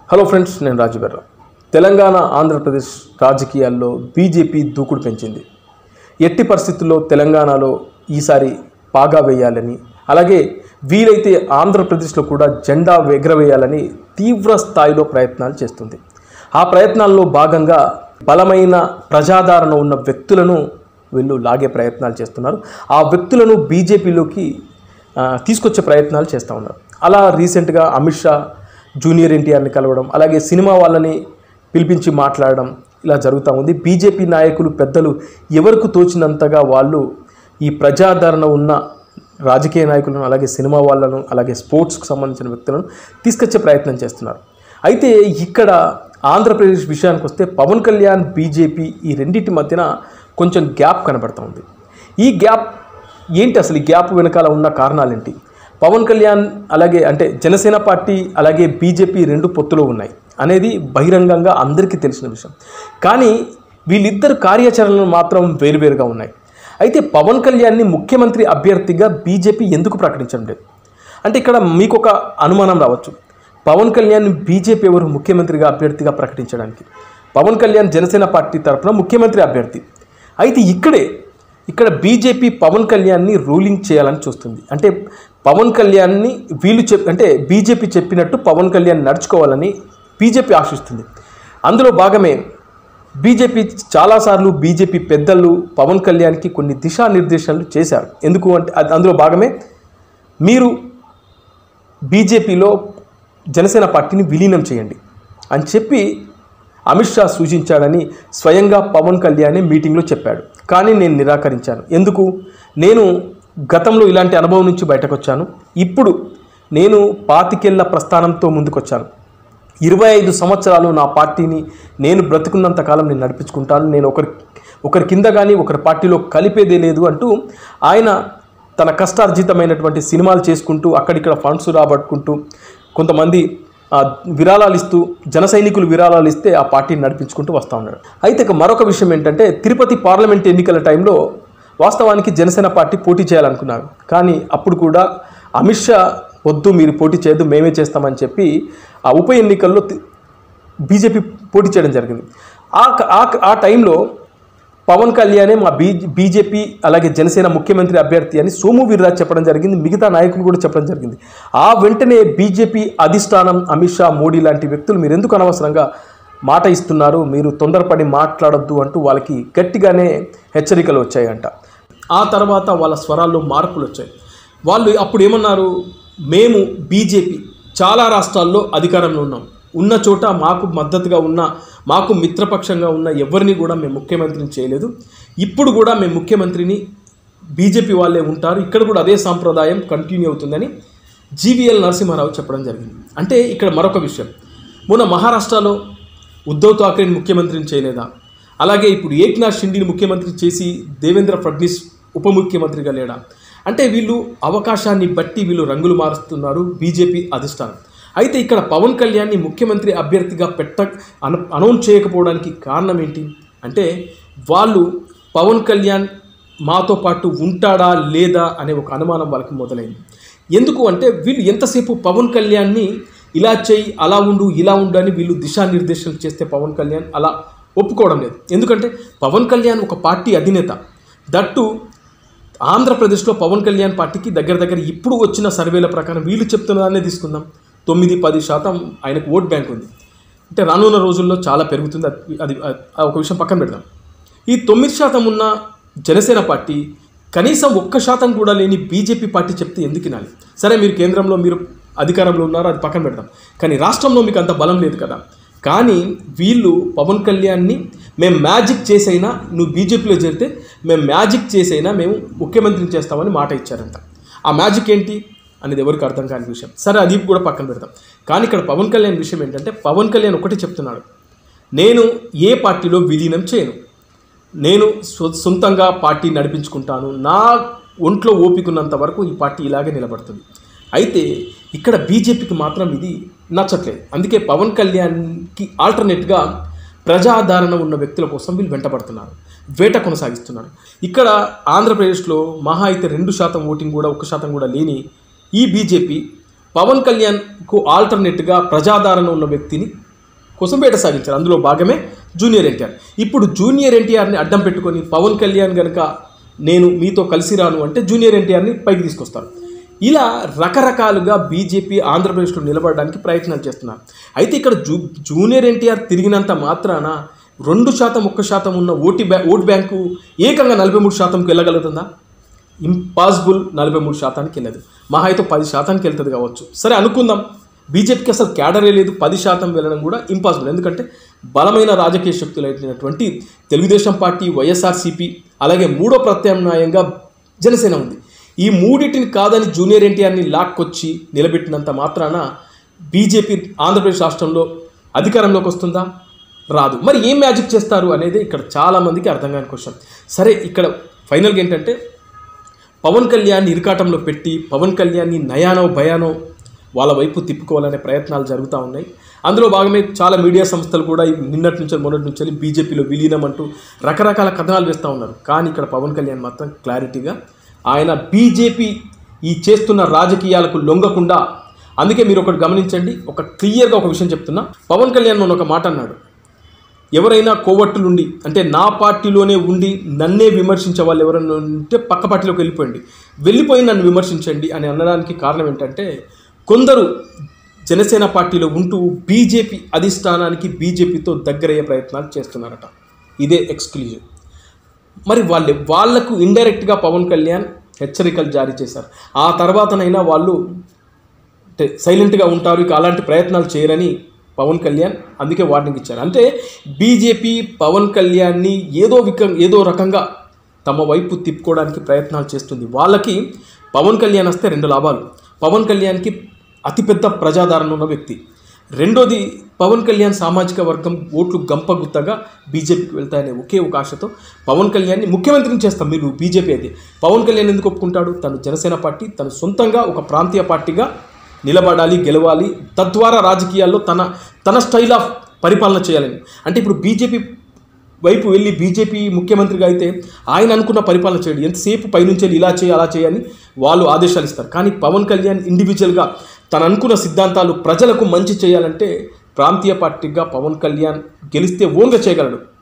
hello friends నేను రాజు బెర్ర తెలంగాణ ఆంధ్రప్రదేశ్ రాజకీయాల్లో BJP దూకుడు పెంచింది ఎట్టి పరిస్థితుల్లో తెలంగాణలో ఈసారి పాగా వేయాలని అలాగే వీలైతే ఆంధ్రప్రదేశ్లో కూడా జెండా ఎగరవేయాలని తీవ్ర స్థాయిలో ప్రయత్నాలు చేస్తుంది ఆ ప్రయత్నాల్లో భాగంగా బలమైన ప్రజాదరణ ఉన్న వ్యక్తులను వీళ్ళు లాగే ప్రయత్నాలు చేస్తున్నారు ఆ వ్యక్తులను బీజేపీలోకి ఆ, తీసుకొచ్చే ప్రయత్నాలు చేస్తూ ఉన్నారు అలా రీసెంట్గా అమిత్ షా జూనియర్ ఎన్టీఆర్ని కలవడం అలాగే సినిమా వాళ్ళని పిలిపించి మాట్లాడడం ఇలా జరుగుతూ ఉంది బీజేపీ నాయకులు పెద్దలు ఎవరికి తోచినంతగా వాళ్ళు ఈ ప్రజాదరణ ఉన్న రాజకీయ నాయకులను అలాగే సినిమా వాళ్ళను అలాగే స్పోర్ట్స్కి సంబంధించిన వ్యక్తులను తీసుకొచ్చే ప్రయత్నం చేస్తున్నారు అయితే ఇక్కడ ఆంధ్రప్రదేశ్ విషయానికి వస్తే పవన్ కళ్యాణ్ బీజేపీ ఈ రెండింటి మధ్యన కొంచెం గ్యాప్ కనబడుతూ ఉంది ఈ గ్యాప్ ఏంటి అసలు ఈ గ్యాప్ వెనకాల ఉన్న కారణాలేంటి పవన్ కళ్యాణ్ అలాగే అంటే జనసేన పార్టీ అలాగే బీజేపీ రెండు పొత్తులో ఉన్నాయి అనేది బహిరంగంగా అందరికీ తెలిసిన విషయం కానీ వీళ్ళిద్దరు కార్యాచరణలు మాత్రం వేరువేరుగా ఉన్నాయి అయితే పవన్ కళ్యాణ్ని ముఖ్యమంత్రి అభ్యర్థిగా బీజేపీ ఎందుకు ప్రకటించడం లేదు అంటే ఇక్కడ మీకు ఒక అనుమానం రావచ్చు పవన్ కళ్యాణ్ బీజేపీ ఎవరు ముఖ్యమంత్రిగా అభ్యర్థిగా ప్రకటించడానికి పవన్ కళ్యాణ్ జనసేన పార్టీ తరఫున ముఖ్యమంత్రి అభ్యర్థి అయితే ఇక్కడే ఇక్కడ బీజేపీ పవన్ కళ్యాణ్ని రూలింగ్ చేయాలని చూస్తుంది అంటే పవన్ కళ్యాణ్ని వీళ్ళు చెప్ అంటే బీజేపీ చెప్పినట్టు పవన్ కళ్యాణ్ నడుచుకోవాలని బీజేపీ ఆశిస్తుంది అందులో భాగమే బీజేపీ చాలాసార్లు బీజేపీ పెద్దలు పవన్ కళ్యాణ్కి కొన్ని దిశానిర్దేశాలు చేశారు ఎందుకు అంటే అది అందులో భాగమే మీరు బీజేపీలో జనసేన పార్టీని విలీనం చేయండి అని చెప్పి అమిత్ షా సూచించాడని స్వయంగా పవన్ కళ్యాణ్ మీటింగ్లో చెప్పాడు కానీ నేను నిరాకరించాను ఎందుకు నేను గతంలో ఇలాంటి అనుభవం నుంచి బయటకు వచ్చాను ఇప్పుడు నేను పాతికేళ్ల ప్రస్థానంతో ముందుకొచ్చాను ఇరవై ఐదు సంవత్సరాలు నా పార్టీని నేను బ్రతుకున్నంత కాలం నేను నడిపించుకుంటాను నేను ఒకరి ఒకరి కింద కానీ ఒకరి పార్టీలో కలిపేదే లేదు అంటూ ఆయన తన కష్టార్జితమైనటువంటి సినిమాలు చేసుకుంటూ అక్కడిక్కడ ఫండ్స్ రాబట్టుకుంటూ కొంతమంది ఆ, విరాళాలు ఇస్తూ జన సైనికులు విరాళాలు ఇస్తే ఆ పార్టీని నడిపించుకుంటూ వస్తూ ఉన్నాడు అయితే ఇక మరొక విషయం ఏంటంటే తిరుపతి పార్లమెంట్ ఎన్నికల టైంలో వాస్తవానికి జనసేన పార్టీ పోటీ చేయాలనుకున్నారు కానీ అప్పుడు కూడా అమిత్ షా వద్దు మీరు పోటీ చేయొద్దు మేమే చేస్తామని చెప్పి ఆ ఉప ఎన్నికల్లో తి- బీజేపీ పోటీ చేయడం జరిగింది ఆ క- ఆ క- ఆ టైంలో పవన్ కళ్యాణే మా బీ బీజేపీ అలాగే జనసేన ముఖ్యమంత్రి అభ్యర్థి అని సోము వీర్రాజ్ చెప్పడం జరిగింది మిగతా నాయకులు కూడా చెప్పడం జరిగింది ఆ వెంటనే బీజేపీ అధిష్టానం అమిత్ షా మోడీ లాంటి వ్యక్తులు మీరు ఎందుకు అనవసరంగా మాట ఇస్తున్నారు మీరు తొందరపడి మాట్లాడొద్దు అంటూ వాళ్ళకి గట్టిగానే హెచ్చరికలు వచ్చాయంట ఆ తర్వాత వాళ్ళ స్వరాల్లో మార్పులు వచ్చాయి వాళ్ళు అప్పుడు ఏమన్నారు మేము బీజేపీ చాలా రాష్ట్రాల్లో అధికారంలో ఉన్నాం ఉన్న చోట మాకు మద్దతుగా ఉన్న మాకు మిత్రపక్షంగా ఉన్న ఎవరిని కూడా మేము ముఖ్యమంత్రిని చేయలేదు ఇప్పుడు కూడా మేము ముఖ్యమంత్రిని బీజేపీ వాళ్ళే ఉంటారు ఇక్కడ కూడా అదే సాంప్రదాయం కంటిన్యూ అవుతుందని జీవీఎల్ నరసింహారావు చెప్పడం జరిగింది అంటే ఇక్కడ మరొక విషయం మొన్న మహారాష్ట్రలో ఉద్ధవ్ ఠాక్రేని ముఖ్యమంత్రిని చేయలేదా అలాగే ఇప్పుడు ఏక్నాథ్ షిండేని ముఖ్యమంత్రి చేసి దేవేంద్ర ఫడ్నీస్ ఉప ముఖ్యమంత్రిగా లేడా అంటే వీళ్ళు అవకాశాన్ని బట్టి వీళ్ళు రంగులు మారుస్తున్నారు బీజేపీ అధిష్టానం అయితే ఇక్కడ పవన్ కళ్యాణ్ని ముఖ్యమంత్రి అభ్యర్థిగా పెట్ట అన అనౌన్స్ చేయకపోవడానికి కారణం ఏంటి అంటే వాళ్ళు పవన్ కళ్యాణ్ మాతో పాటు ఉంటాడా లేదా అనే ఒక అనుమానం వాళ్ళకి మొదలైంది ఎందుకు అంటే వీళ్ళు ఎంతసేపు పవన్ కళ్యాణ్ని ఇలా చేయి అలా ఉండు ఇలా ఉండు అని వీళ్ళు దిశానిర్దేశాలు చేస్తే పవన్ కళ్యాణ్ అలా ఒప్పుకోవడం లేదు ఎందుకంటే పవన్ కళ్యాణ్ ఒక పార్టీ అధినేత దట్టు ఆంధ్రప్రదేశ్లో పవన్ కళ్యాణ్ పార్టీకి దగ్గర దగ్గర ఇప్పుడు వచ్చిన సర్వేల ప్రకారం వీళ్ళు చెప్తున్నదాన్నే తీసుకుందాం తొమ్మిది పది శాతం ఆయనకు ఓట్ బ్యాంక్ ఉంది అంటే రానున్న రోజుల్లో చాలా పెరుగుతుంది అది అది అది ఒక విషయం పక్కన పెడదాం ఈ తొమ్మిది శాతం ఉన్న జనసేన పార్టీ కనీసం ఒక్క శాతం కూడా లేని బీజేపీ పార్టీ చెప్తే ఎందుకు వినాలి సరే మీరు కేంద్రంలో మీరు అధికారంలో ఉన్నారు అది పక్కన పెడదాం కానీ రాష్ట్రంలో మీకు అంత బలం లేదు కదా కానీ వీళ్ళు పవన్ కళ్యాణ్ని మేము మ్యాజిక్ చేసైనా నువ్వు బీజేపీలో చేరితే మేము మ్యాజిక్ చేసైనా మేము ముఖ్యమంత్రిని చేస్తామని మాట ఇచ్చారంట ఆ మ్యాజిక్ ఏంటి అనేది ఎవరికి అర్థం కాని విషయం సరే అది కూడా పక్కన పెడదాం కానీ ఇక్కడ పవన్ కళ్యాణ్ విషయం ఏంటంటే పవన్ కళ్యాణ్ ఒకటి చెప్తున్నాడు నేను ఏ పార్టీలో విలీనం చేయను నేను సొ- సొంతంగా పార్టీ నడిపించుకుంటాను నా ఒంట్లో ఓపికన్నంత వరకు ఈ పార్టీ ఇలాగే నిలబడుతుంది అయితే ఇక్కడ బీజేపీకి మాత్రం ఇది నచ్చట్లేదు అందుకే పవన్ కళ్యాణ్కి ఆల్టర్నేట్గా ప్రజాదరణ ఉన్న వ్యక్తుల కోసం వీళ్ళు వెంటబడుతున్నారు వేట కొనసాగిస్తున్నారు ఇక్కడ ఆంధ్రప్రదేశ్లో మహా అయితే రెండు శాతం ఓటింగ్ కూడా ఒక శాతం కూడా లేని ఈ బీజేపీ పవన్ కళ్యాణ్కు ఆల్టర్నేట్గా ప్రజాదరణ ఉన్న వ్యక్తిని కోసం వేట సాగించారు అందులో భాగమే జూనియర్ ఎన్టీఆర్ ఇప్పుడు జూనియర్ ఎన్టీఆర్ని అడ్డం పెట్టుకొని పవన్ కళ్యాణ్ కనుక నేను మీతో కలిసి రాను అంటే జూనియర్ ఎన్టీఆర్ని పైకి తీసుకొస్తారు ఇలా రకరకాలుగా బీజేపీ ఆంధ్రప్రదేశ్లో నిలబడడానికి ప్రయత్నాలు చేస్తున్నారు అయితే ఇక్కడ జూ జూనియర్ ఎన్టీఆర్ తిరిగినంత మాత్రాన రెండు శాతం ఒక్క శాతం ఉన్న ఓటు బ్యా ఓటు బ్యాంకు ఏకంగా నలభై మూడు శాతంకి వెళ్ళగలుగుతుందా ఇంపాసిబుల్ నలభై మూడు శాతానికి వెళ్ళదు మహా అయితే పది శాతానికి వెళ్తుంది కావచ్చు సరే అనుకుందాం బీజేపీకి అసలు క్యాడరే లేదు పది శాతం వెళ్ళడం కూడా ఇంపాసిబుల్ ఎందుకంటే బలమైన రాజకీయ శక్తులు అయినటువంటి తెలుగుదేశం పార్టీ వైఎస్ఆర్సీపీ అలాగే మూడో ప్రత్యామ్నాయంగా జనసేన ఉంది ఈ మూడింటిని కాదని జూనియర్ ఎన్టీఆర్ని లాక్కొచ్చి నిలబెట్టినంత మాత్రాన బీజేపీ ఆంధ్రప్రదేశ్ రాష్ట్రంలో అధికారంలోకి వస్తుందా రాదు మరి ఏం మ్యాజిక్ చేస్తారు అనేది ఇక్కడ చాలామందికి అర్థం కాని క్వశ్చన్ సరే ఇక్కడ ఫైనల్గా ఏంటంటే పవన్ కళ్యాణ్ ఇరుకాటంలో పెట్టి పవన్ కళ్యాణ్ని నయానో భయానో వాళ్ళ వైపు తిప్పుకోవాలనే ప్రయత్నాలు జరుగుతూ ఉన్నాయి అందులో భాగమే చాలా మీడియా సంస్థలు కూడా నిన్నటి నుంచి మొన్నటి నుంచి బీజేపీలో విలీనం అంటూ రకరకాల కథనాలు వేస్తూ ఉన్నారు కానీ ఇక్కడ పవన్ కళ్యాణ్ మాత్రం క్లారిటీగా ఆయన బీజేపీ ఈ చేస్తున్న రాజకీయాలకు లొంగకుండా అందుకే మీరు ఒకటి గమనించండి ఒక క్లియర్గా ఒక విషయం చెప్తున్నా పవన్ కళ్యాణ్ మొన్న ఒక మాట అన్నాడు ఎవరైనా కోవట్టులుండి అంటే నా పార్టీలోనే ఉండి నన్నే విమర్శించే వాళ్ళు ఎవరైనా ఉంటే పక్క పార్టీలోకి వెళ్ళిపోయింది వెళ్ళిపోయి నన్ను విమర్శించండి అని అనడానికి కారణం ఏంటంటే కొందరు జనసేన పార్టీలో ఉంటూ బీజేపీ అధిష్టానానికి బీజేపీతో దగ్గరయ్యే ప్రయత్నాలు చేస్తున్నారట ఇదే ఎక్స్క్లూజివ్ మరి వాళ్ళే వాళ్లకు ఇండైరెక్ట్గా పవన్ కళ్యాణ్ హెచ్చరికలు జారీ చేశారు ఆ తర్వాతనైనా వాళ్ళు అంటే సైలెంట్గా ఉంటారు ఇక అలాంటి ప్రయత్నాలు చేయరని పవన్ కళ్యాణ్ అందుకే వార్నింగ్ ఇచ్చారు అంటే బీజేపీ పవన్ కళ్యాణ్ని ఏదో విక ఏదో రకంగా తమ వైపు తిప్పుకోవడానికి ప్రయత్నాలు చేస్తుంది వాళ్ళకి పవన్ కళ్యాణ్ వస్తే రెండు లాభాలు పవన్ కళ్యాణ్కి అతిపెద్ద ప్రజాదరణ ఉన్న వ్యక్తి రెండోది పవన్ కళ్యాణ్ సామాజిక వర్గం ఓట్లు గంపగుత్తగా బీజేపీకి వెళ్తాయనే ఒకే ఒక ఆశతో పవన్ కళ్యాణ్ని ముఖ్యమంత్రిని చేస్తాం మీరు బీజేపీ అయితే పవన్ కళ్యాణ్ ఎందుకు ఒప్పుకుంటాడు తను జనసేన పార్టీ తను సొంతంగా ఒక ప్రాంతీయ పార్టీగా నిలబడాలి గెలవాలి తద్వారా రాజకీయాల్లో తన తన స్టైల్ ఆఫ్ పరిపాలన చేయాలని అంటే ఇప్పుడు బీజేపీ వైపు వెళ్ళి బీజేపీ ముఖ్యమంత్రిగా అయితే ఆయన అనుకున్న పరిపాలన చేయడు ఎంతసేపు పైనుంచి వెళ్ళి ఇలా చేయి అలా చేయని వాళ్ళు ఆదేశాలు ఇస్తారు కానీ పవన్ కళ్యాణ్ ఇండివిజువల్గా తను అనుకున్న సిద్ధాంతాలు ప్రజలకు మంచి చేయాలంటే ప్రాంతీయ పార్టీగా పవన్ కళ్యాణ్ గెలిస్తే ఓన్గా చేయగలడు